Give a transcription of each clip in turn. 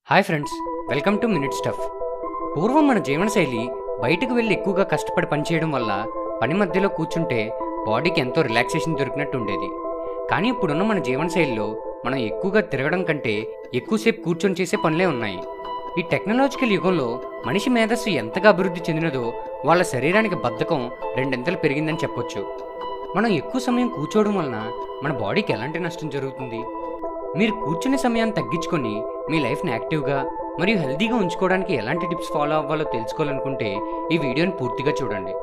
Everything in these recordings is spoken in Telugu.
hi friends welcome to minute stuff పూర్వం మన జీవనశైలి బయటకు వెళ్ళి ఎక్కువగా కష్టపడి పనిచేయడం వల్ల పని మధ్యలో కూర్చుంటే బాడీకి ఎంతో రిలాక్సేషన్ దొరికినట్టు ఉండేది కానీ ఇప్పుడున్న మన జీవనశైలిలో మనం ఎక్కువగా తిరగడం కంటే ఎక్కువసేపు కూర్చొని చేసే పనులే ఉన్నాయి ఈ టెక్నాలజికల్ యుగంలో మనిషి మేధస్సు ఎంతగా అభివృద్ధి చెందినదో వాళ్ళ శరీరానికి బద్ధకం రెండింతలు పెరిగిందని చెప్పొచ్చు మనం ఎక్కువ సమయం కూర్చోవడం వలన మన బాడీకి ఎలాంటి నష్టం జరుగుతుంది మీరు కూర్చునే సమయాన్ని తగ్గించుకొని మీ లైఫ్ని యాక్టివ్గా మరియు హెల్తీగా ఉంచుకోవడానికి ఎలాంటి టిప్స్ ఫాలో అవ్వాలో తెలుసుకోవాలనుకుంటే ఈ వీడియోని పూర్తిగా చూడండి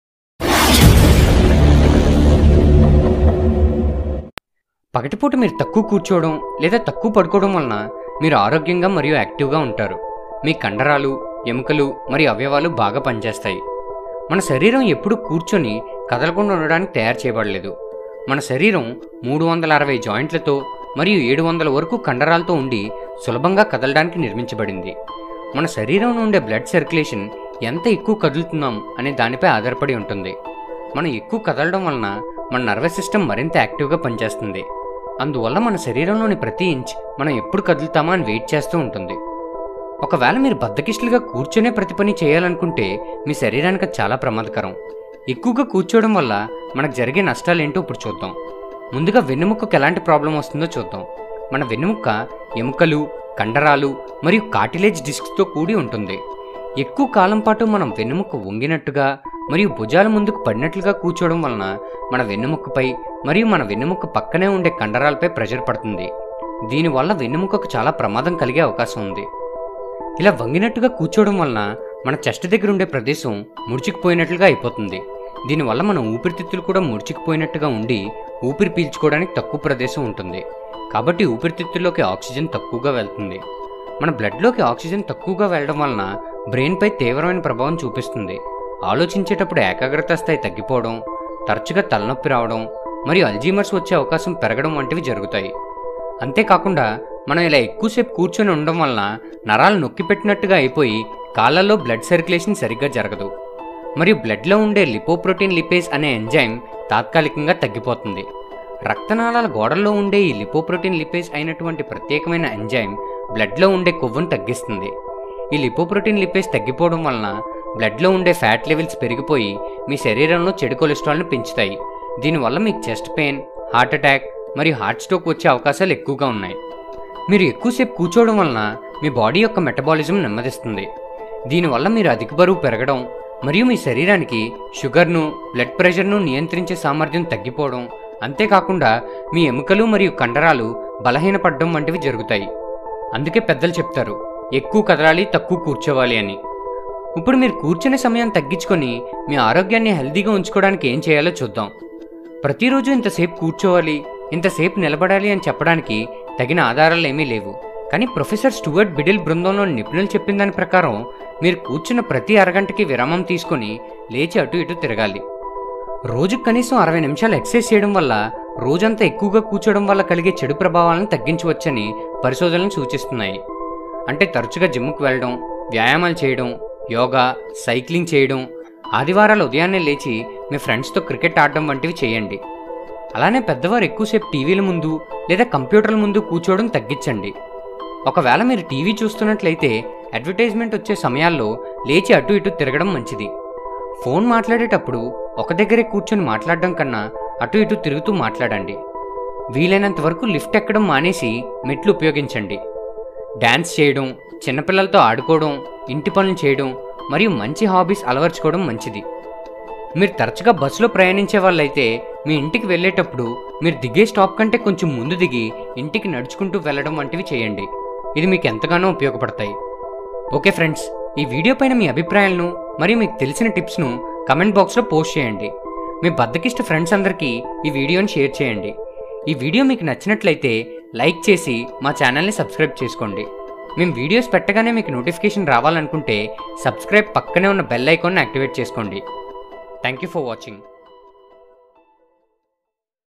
పగటిపూట మీరు తక్కువ కూర్చోవడం లేదా తక్కువ పడుకోవడం వలన మీరు ఆరోగ్యంగా మరియు యాక్టివ్గా ఉంటారు మీ కండరాలు ఎముకలు మరియు అవయవాలు బాగా పనిచేస్తాయి మన శరీరం ఎప్పుడూ కూర్చొని కదలకుండా ఉండడానికి తయారు చేయబడలేదు మన శరీరం మూడు వందల అరవై జాయింట్లతో మరియు ఏడు వందల వరకు కండరాలతో ఉండి సులభంగా కదలడానికి నిర్మించబడింది మన శరీరంలో ఉండే బ్లడ్ సర్క్యులేషన్ ఎంత ఎక్కువ కదులుతున్నాం అనే దానిపై ఆధారపడి ఉంటుంది మనం ఎక్కువ కదలడం వలన మన నర్వస్ సిస్టమ్ మరింత యాక్టివ్గా పనిచేస్తుంది అందువల్ల మన శరీరంలోని ప్రతి ఇంచ్ మనం ఎప్పుడు కదులుతామా అని వెయిట్ చేస్తూ ఉంటుంది ఒకవేళ మీరు బద్దకిష్టులుగా కూర్చొనే ప్రతి పని చేయాలనుకుంటే మీ శరీరానికి అది చాలా ప్రమాదకరం ఎక్కువగా కూర్చోవడం వల్ల మనకు జరిగే నష్టాలు ఏంటో ఇప్పుడు చూద్దాం ముందుగా వెన్నెముకకు ఎలాంటి ప్రాబ్లం వస్తుందో చూద్దాం మన వెన్నెముక్క ఎముకలు కండరాలు మరియు కార్టిలేజ్ డిస్క్స్తో కూడి ఉంటుంది ఎక్కువ కాలం పాటు మనం వెన్నెముక వంగినట్టుగా మరియు భుజాల ముందుకు పడినట్లుగా కూర్చోవడం వలన మన వెన్నెముకపై మరియు మన వెన్నెముక పక్కనే ఉండే కండరాలపై ప్రెషర్ పడుతుంది దీనివల్ల వెన్నెముకకు చాలా ప్రమాదం కలిగే అవకాశం ఉంది ఇలా వంగినట్టుగా కూర్చోవడం వలన మన చెస్ట్ దగ్గర ఉండే ప్రదేశం ముడుచుకుపోయినట్లుగా అయిపోతుంది దీనివల్ల మన ఊపిరితిత్తులు కూడా ముడుచుకుపోయినట్టుగా ఉండి ఊపిరి పీల్చుకోవడానికి తక్కువ ప్రదేశం ఉంటుంది కాబట్టి ఊపిరితిత్తుల్లోకి ఆక్సిజన్ తక్కువగా వెళ్తుంది మన బ్లడ్లోకి ఆక్సిజన్ తక్కువగా వెళ్ళడం వలన బ్రెయిన్పై తీవ్రమైన ప్రభావం చూపిస్తుంది ఆలోచించేటప్పుడు ఏకాగ్రత స్థాయి తగ్గిపోవడం తరచుగా తలనొప్పి రావడం మరియు అల్జీమర్స్ వచ్చే అవకాశం పెరగడం వంటివి జరుగుతాయి అంతేకాకుండా మనం ఇలా ఎక్కువసేపు కూర్చొని ఉండడం వలన నరాలు నొక్కి పెట్టినట్టుగా అయిపోయి కాళ్ళల్లో బ్లడ్ సర్క్యులేషన్ సరిగ్గా జరగదు మరియు బ్లడ్లో ఉండే లిపోప్రోటీన్ లిపేజ్ అనే ఎంజైమ్ తాత్కాలికంగా తగ్గిపోతుంది రక్తనాళాల గోడల్లో ఉండే ఈ లిపోప్రోటీన్ లిపేజ్ అయినటువంటి ప్రత్యేకమైన ఎంజైమ్ బ్లడ్లో ఉండే కొవ్వును తగ్గిస్తుంది ఈ లిపోప్రోటీన్ లిపేజ్ తగ్గిపోవడం వలన బ్లడ్లో ఉండే ఫ్యాట్ లెవెల్స్ పెరిగిపోయి మీ శరీరంలో చెడు కొలెస్ట్రాల్ను పెంచుతాయి దీనివల్ల మీకు చెస్ట్ పెయిన్ హార్ట్ అటాక్ మరియు హార్ట్ స్ట్రోక్ వచ్చే అవకాశాలు ఎక్కువగా ఉన్నాయి మీరు ఎక్కువసేపు కూర్చోవడం వలన మీ బాడీ యొక్క మెటబాలిజం నెమ్మదిస్తుంది దీనివల్ల మీరు అధిక బరువు పెరగడం మరియు మీ శరీరానికి షుగర్ను బ్లడ్ ప్రెషర్ను నియంత్రించే సామర్థ్యం తగ్గిపోవడం అంతేకాకుండా మీ ఎముకలు మరియు కండరాలు బలహీనపడడం వంటివి జరుగుతాయి అందుకే పెద్దలు చెప్తారు ఎక్కువ కదలాలి తక్కువ కూర్చోవాలి అని ఇప్పుడు మీరు కూర్చునే సమయం తగ్గించుకొని మీ ఆరోగ్యాన్ని హెల్తీగా ఉంచుకోవడానికి ఏం చేయాలో చూద్దాం ప్రతిరోజు ఇంతసేపు కూర్చోవాలి ఇంతసేపు నిలబడాలి అని చెప్పడానికి తగిన ఆధారాలు ఏమీ లేవు కానీ ప్రొఫెసర్ స్టూవర్ట్ బిడిల్ బృందంలోని నిపుణులు చెప్పిన దాని ప్రకారం మీరు కూర్చున్న ప్రతి అరగంటకి విరామం తీసుకొని లేచి అటు ఇటు తిరగాలి రోజుకు కనీసం అరవై నిమిషాలు ఎక్సర్సైజ్ చేయడం వల్ల రోజంతా ఎక్కువగా కూర్చోవడం వల్ల కలిగే చెడు ప్రభావాలను తగ్గించవచ్చని పరిశోధనలు సూచిస్తున్నాయి అంటే తరచుగా జిమ్కి వెళ్ళడం వ్యాయామాలు చేయడం యోగా సైక్లింగ్ చేయడం ఆదివారాలు ఉదయాన్నే లేచి మీ ఫ్రెండ్స్తో క్రికెట్ ఆడడం వంటివి చేయండి అలానే పెద్దవారు ఎక్కువసేపు టీవీల ముందు లేదా కంప్యూటర్ల ముందు కూర్చోవడం తగ్గించండి ఒకవేళ మీరు టీవీ చూస్తున్నట్లయితే అడ్వర్టైజ్మెంట్ వచ్చే సమయాల్లో లేచి అటు ఇటు తిరగడం మంచిది ఫోన్ మాట్లాడేటప్పుడు ఒక దగ్గరే కూర్చొని మాట్లాడడం కన్నా అటు ఇటు తిరుగుతూ మాట్లాడండి వీలైనంత వరకు లిఫ్ట్ ఎక్కడం మానేసి మెట్లు ఉపయోగించండి డ్యాన్స్ చేయడం చిన్నపిల్లలతో ఆడుకోవడం ఇంటి పనులు చేయడం మరియు మంచి హాబీస్ అలవర్చుకోవడం మంచిది మీరు తరచుగా బస్సులో ప్రయాణించే వాళ్ళైతే మీ ఇంటికి వెళ్ళేటప్పుడు మీరు దిగే స్టాప్ కంటే కొంచెం ముందు దిగి ఇంటికి నడుచుకుంటూ వెళ్ళడం వంటివి చేయండి ఇది మీకు ఎంతగానో ఉపయోగపడతాయి ఓకే ఫ్రెండ్స్ ఈ వీడియో పైన మీ అభిప్రాయాలను మరియు మీకు తెలిసిన టిప్స్ను కమెంట్ బాక్స్లో పోస్ట్ చేయండి మీ బద్దకిష్ట ఫ్రెండ్స్ అందరికీ ఈ వీడియోని షేర్ చేయండి ఈ వీడియో మీకు నచ్చినట్లయితే లైక్ చేసి మా ఛానల్ని సబ్స్క్రైబ్ చేసుకోండి మేము వీడియోస్ పెట్టగానే మీకు నోటిఫికేషన్ రావాలనుకుంటే సబ్స్క్రైబ్ పక్కనే ఉన్న బెల్ ఐకాన్ని యాక్టివేట్ చేసుకోండి థ్యాంక్ యూ ఫర్ వాచింగ్